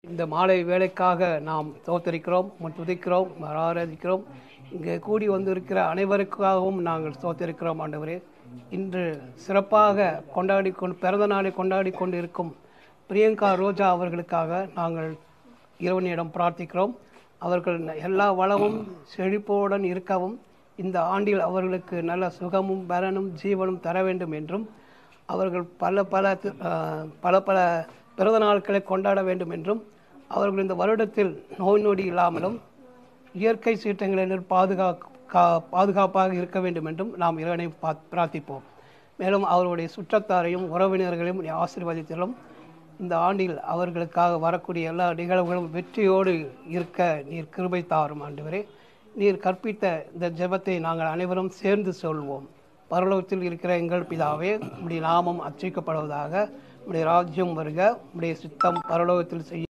இந்த மாலை வேலைக்காக நாம் தோத்தரிக்கிறோம் துதிக்கிறோம் ஆராதிக்கிறோம் இங்கே கூடி வந்திருக்கிற அனைவருக்காகவும் நாங்கள் தோத்தரிக்கிறோம் ஆண்டவரே இன்று சிறப்பாக கொண்டாடி கொண்டு பிறந்த நாளை கொண்டாடி கொண்டிருக்கும் பிரியங்கா ரோஜா அவர்களுக்காக நாங்கள் இறைவனிடம் பிரார்த்திக்கிறோம் அவர்கள் எல்லா வளமும் செழிப்போடன் இருக்கவும் இந்த ஆண்டில் அவர்களுக்கு நல்ல சுகமும் பலனும் ஜீவனும் தர வேண்டும் என்றும் அவர்கள் பல பல தி- ஆஹ் பல பல பிறந்த நாட்களை கொண்டாட வேண்டும் என்றும் அவர்கள் இந்த வருடத்தில் நோய் நொடி இல்லாமலும் இயற்கை சீற்றங்களில் பாதுகா கா- பாதுகாப்பாக இருக்க வேண்டும் என்றும் நாம் இறைவனை பா- பிரார்த்திப்போம் மேலும் அவருடைய சுற்றத்தாரையும் உறவினர்களையும் நீ ஆசீர்வதித்திலும் இந்த ஆண்டில் அவர்களுக்காக வரக்கூடிய எல்லா நிகழ்வுகளும் வெற்றியோடு இருக்க நீர் கிருபை தாரும் ஆண்டவரே நீர் கற்பித்த இந்த ஜெபத்தை நாங்கள் அனைவரும் சேர்ந்து சொல்வோம் பரலோகத்தில் இருக்கிற எங்கள் பிதாவே உம்முடைய நாமம் அர்ச்சிக்கப்படுவதாக உம்முடைய ராஜ்யம் வருக உம்முடைய சித்தம் பரலோகத்தில் செய்ய